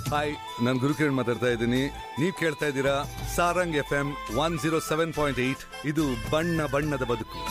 hi ನಾನು ಗುರುಕಿರಣ್ ಮಾತಾಡ್ತಾ ಇದ್ದೀನಿ ನೀವು ಕೇಳ್ತಾ ಇದ್ದೀರಾ Sarang F M one zero seven point eight ಇದು ಬಣ್ಣ ಬಣ್ಣದ ಬದುಕು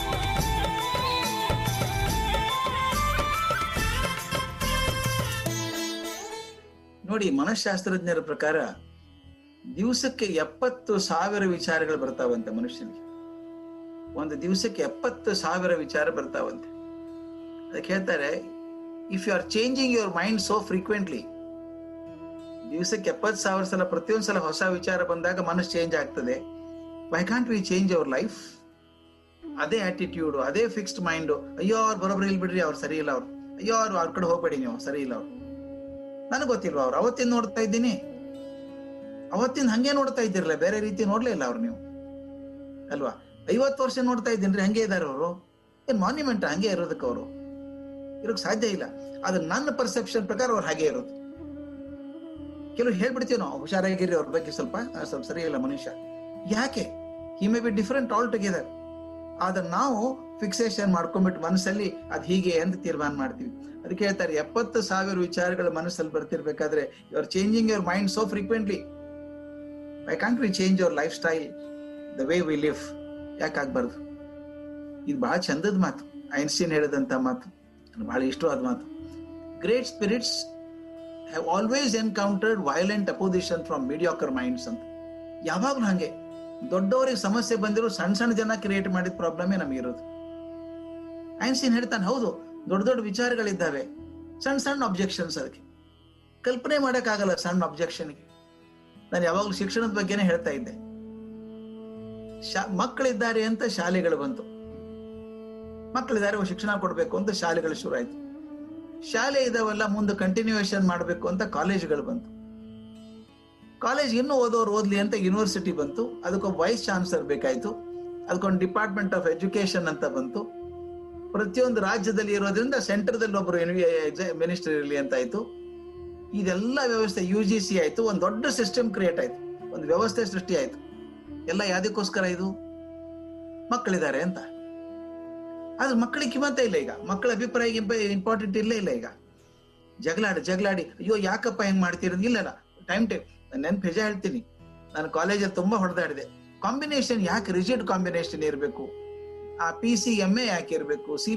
ನೋಡಿ ಮನಃಶಾಸ್ತ್ರಜ್ಞರ ಪ್ರಕಾರ ದಿವಸಕ್ಕೆ ಎಪ್ಪತ್ತು ಸಾವಿರ ವಿಚಾರಗಳು ಬರ್ತಾವಂತೆ ಮನುಷ್ಯನಿಗೆ ಒಂದು ದಿವಸಕ್ಕೆ ಎಪ್ಪತ್ತು ಸಾವಿರ ವಿಚಾರ ಬರ್ತಾವಂತೆ ಅದಕ್ಕೆ ಹೇಳ್ತಾರೆ if you are changing your mind so frequently ದಿವಸಕ್ಕೆ ಎಪ್ಪತ್ತು ಸಾವಿರ ಸಲ ಪ್ರತಿಯೊಂದು ಸಲ ಹೊಸ ವಿಚಾರ ಬಂದಾಗ ಮನಸ್ಸು ಚೇಂಜ್ ಆಗ್ತದೆ why can't we change our life ಅದೇ ಆಟಿಟ್ಯೂಡ್ ಅದೇ ಫಿಕ್ಸ್ಡ್ ಮೈಂಡ್ ಅಯ್ಯೋ ಅವ್ರು ಬರೋಬ್ರಿ ಇಲ್ಲಿ ಬಿಡ್ರಿ ಅವ್ರು ಸರಿ ಇಲ್ಲ ಅವ್ರು ಅಯ್ಯೋ ಅವ್ರು ಅವ್ರ ಕಡೆ ಹೋಗ್ಬೇಡಿ ನೀವು ಸರಿ ಇಲ್ಲ ಅವ್ರು ನನಗೆ ಗೊತ್ತಿಲ್ವಾ ಅವ್ರು ಅವತ್ತಿನ ನೋಡ್ತಾ ಇದ್ದೀನಿ ಅವತ್ತಿನ ಹಂಗೆ ನೋಡ್ತಾ ಇದ್ದಿರಲ್ಲ ಬೇರೆ ರೀತಿ ನೋಡ್ಲೇ ಇಲ್ಲ ಅವ್ರು ನೀವು ಅಲ್ವಾ ಐವತ್ತು ವರ್ಷ ನೋಡ್ತಾ ಇದ್ದೀನಿ ಹಂಗೆ ಇದಾರೆ ಅವರು ಏನ್ ಮಾನ್ಯುಮೆಂಟ್ ಹಂಗೆ ಇರೋದಕ್ಕೆ ಅವರು ಇರೋಕ್ ಸಾಧ್ಯ ಇಲ್ಲ ಆದ್ರೆ ನನ್ನ ಪರ್ಸೆಪ್ಷನ್ ಪ್ರಕಾರ ಅವ್ರು ಹಾಗೆ ಇರೋದು ಕೆಲವು ಹೇಳ್ಬಿಡ್ತೀವಿ ನಾವು ಹುಷಾರಾಗಿರಿ ಅವ್ರ ಬಗ್ಗೆ ಸ್ವಲ್ಪ ಆ, ಸ್ವಲ್ಪ ಸರಿ ಇಲ್ಲ ಮನುಷ್ಯ ಯಾಕೆ he may be different altogether ಆದ್ರೆ ನಾವು ಫಿಕ್ಸೇಷನ್ ಮಾಡ್ಕೊಂಡ್ಬಿಟ್ಟು ಮನಸ್ಸಲ್ಲಿ ಅದ್ ಹೀಗೆ ಅಂತ ತೀರ್ಮಾನ ಮಾಡ್ತೀವಿ ಅದಕ್ಕೆ ಹೇಳ್ತಾರೆ ಎಪ್ಪತ್ತು ಸಾವಿರ ವಿಚಾರಗಳು ಮನಸ್ಸಲ್ಲಿ ಬರ್ತಿರ್ಬೇಕಾದ್ರೆ you are changing your mind so frequently I can't we change your lifestyle the way we live ಯಾಕಾಗ್ಬಾರ್ದು ಇದು ಬಹಳ ಚಂದದ ಮಾತು ಐನ್ಸ್ಟೀನ್ ಹೇಳಿದಂತ ಮಾತು ನನಗೆ ಬಹಳ ಇಷ್ಟವಾದ ಮಾತು great spirits have always encountered violent opposition from mediocre minds ಅಂತ ಯಾವಾಗ್ಲೂ ಹಂಗೆ ದೊಡ್ಡವರಿಗೆ ಸಮಸ್ಯೆ ಬಂದಿರೋ ಸಣ್ಣ ಸಣ್ಣ ಜನ ಕ್ರಿಯೇಟ್ ಮಾಡಿದ ಪ್ರಾಬ್ಲಮೇ ನಮಗೆ ಇರೋದು ಐನ್ಸ್ಟೀನ್ ಹೇಳ್ತಾನೆ ಹೌದು ದೊಡ್ಡ ದೊಡ್ಡ ವಿಚಾರಗಳಿದ್ದಾವೆ ಸಣ್ಣ ಸಣ್ಣ ಅಬ್ಜೆಕ್ಷನ್ಸ್ ಅದಕ್ಕೆ ಕಲ್ಪನೆ ಮಾಡಕ್ಕಾಗಲ್ಲ ಸಣ್ಣ ಅಬ್ಜೆಕ್ಷನ್ಗೆ ನಾನು ಯಾವಾಗಲೂ ಶಿಕ್ಷಣದ ಬಗ್ಗೆನೇ ಹೇಳ್ತಾ ಇದ್ದೆ ಶಾ ಮಕ್ಕಳಿದ್ದಾರೆ ಅಂತ ಶಾಲೆಗಳು ಬಂತು ಮಕ್ಕಳಿದ್ದಾರೆ ಅವ್ರು ಶಿಕ್ಷಣ ಕೊಡಬೇಕು ಅಂತ ಶಾಲೆಗಳು ಶುರು ಆಯ್ತು ಶಾಲೆ ಇದಾವೆಲ್ಲ ಮುಂದೆ ಕಂಟಿನ್ಯೂಯೇಷನ್ ಮಾಡಬೇಕು ಅಂತ ಕಾಲೇಜ್ಗಳು ಬಂತು ಕಾಲೇಜ್ ಇನ್ನೂ ಓದೋರು ಓದ್ಲಿ ಅಂತ ಯೂನಿವರ್ಸಿಟಿ ಬಂತು ಅದಕ್ಕೊಬ್ಬ ವೈಸ್ ಚಾನ್ಸಲರ್ ಬೇಕಾಯ್ತು ಅದಕ್ಕೊಂದು ಡಿಪಾರ್ಟ್ಮೆಂಟ್ ಆಫ್ ಎಜುಕೇಶನ್ ಅಂತ ಬಂತು ಪ್ರತಿಯೊಂದು ರಾಜ್ಯದಲ್ಲಿ ಇರೋದ್ರಿಂದ ಸೆಂಟರ್ದಲ್ಲಿ ಒಬ್ರು ಮಿನಿಸ್ಟರ್ ಇರಲಿ ಅಂತ ಆಯ್ತು ಇದೆಲ್ಲ ವ್ಯವಸ್ಥೆ ಯು ಜಿ ಸಿ ಆಯ್ತು ಒಂದು ದೊಡ್ಡ ಸಿಸ್ಟಮ್ ಕ್ರಿಯೇಟ್ ಆಯ್ತು ಒಂದು ವ್ಯವಸ್ಥೆ ಸೃಷ್ಟಿ ಆಯ್ತು ಎಲ್ಲ ಯಾವ್ದಕ್ಕೋಸ್ಕರ ಇದು ಮಕ್ಕಳಿದ್ದಾರೆ ಅಂತ ಆದ್ರೆ ಮಕ್ಕಳಿಗೆ ಕಿಮ್ಮತ್ತ ಇಲ್ಲ ಈಗ ಮಕ್ಕಳ ಅಭಿಪ್ರಾಯ ಇಂಪಾರ್ಟೆಂಟ್ ಇಲ್ಲೇ ಇಲ್ಲ ಈಗ ಜಗಳಾಡಿ ಜಗಳಾಡಿ ಅಯ್ಯೋ ಯಾಕಪ್ಪ ಹೆಂಗ್ ಮಾಡ್ತೀರ ಇಲ್ಲ ಟೈಮ್ ಟೈಮ್ ನೆನ್ಪು ನಿಜ ಹೇಳ್ತೀನಿ ನಾನು ಕಾಲೇಜಲ್ಲಿ ತುಂಬಾ ಹೊಡೆದಾಡಿದೆ ಕಾಂಬಿನೇಷನ್ ಯಾಕೆ ರಿಜಿಡ್ ಕಾಂಬಿನೇಷನ್ ಇರಬೇಕು ಆ ಪಿ ಸಿ ಎಂ ಎ ಯಾಕೆ ಇರಬೇಕು ಸಿ